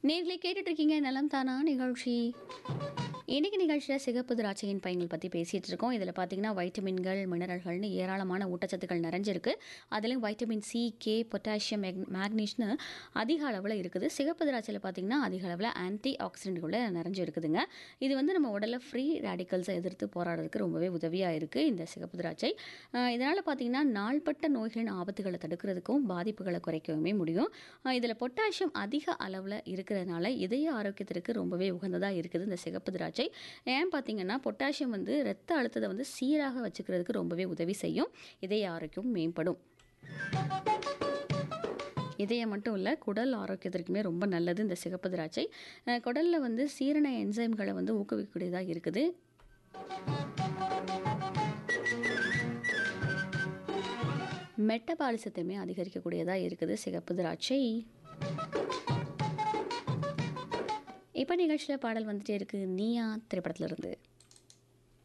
நேர்களை கேட்டுட்டு இருக்கீங்க நலம் தானா நிகழ்ச்சி இன்னைக்கு நிகழ்ச்சியில் சிகப்பு திராட்சையின் பயன்கள் பற்றி பேசிகிட்டு இருக்கோம் இதில் பார்த்தீங்கன்னா வைட்டமின்கள் மினரல்கள்னு ஏராளமான ஊட்டச்சத்துக்கள் நிறைஞ்சிருக்கு அதுலேயும் வைட்டமின் சி கே பொட்டாசியம் மேக்னீஷ்னு அதிக அளவில் இருக்குது சிகப்பு திராட்சையில் பார்த்தீங்கன்னா அதிக அளவில் ஆன்டி ஆக்சிடென்ட்களை நிறைஞ்சு இருக்குதுங்க இது வந்து நம்ம உடலில் ஃப்ரீ ரேடிக்கல்ஸை எதிர்த்து போராடுறதுக்கு ரொம்பவே உதவியாக இருக்குது இந்த சிகப்பு திராட்சை இதனால் பார்த்தீங்கன்னா நாள்பட்ட நோய்களின் ஆபத்துகளை தடுக்கிறதுக்கும் பாதிப்புகளை குறைக்கவுமே முடியும் இதில் பொட்டாசியம் அதிக அளவில் இருக்கிறதுனால இதய ஆரோக்கியத்திற்கு ரொம்பவே உகந்ததாக இருக்குது இந்த சிகப்பு திராட்சை ஏன் பார்த்தீங்கன்னா பொட்டாசியம் வந்து ரத்த அழுத்தத்தை வந்து சீராக வச்சுக்கிறதுக்கு ரொம்பவே உதவி செய்யும் இதய ஆரோக்கியம் மேம்படும் இதயம் மட்டும் இல்லை குடல் ஆரோக்கியத்திற்குமே ரொம்ப நல்லது இந்த சிகப்பு திராட்சை அஹ் குடலில் வந்து சீரண என்சைம்களை வந்து ஊக்குவிக்கக்கூடியதாக இருக்குது மெட்டபாலிசத்தையுமே அதிகரிக்கக்கூடியதாக இருக்குது சிகப்பு திராட்சை இப்போ நிகழ்ச்சியில் பாடல் வந்துட்டே இருக்கு நீயா திரைப்படத்துல இருந்து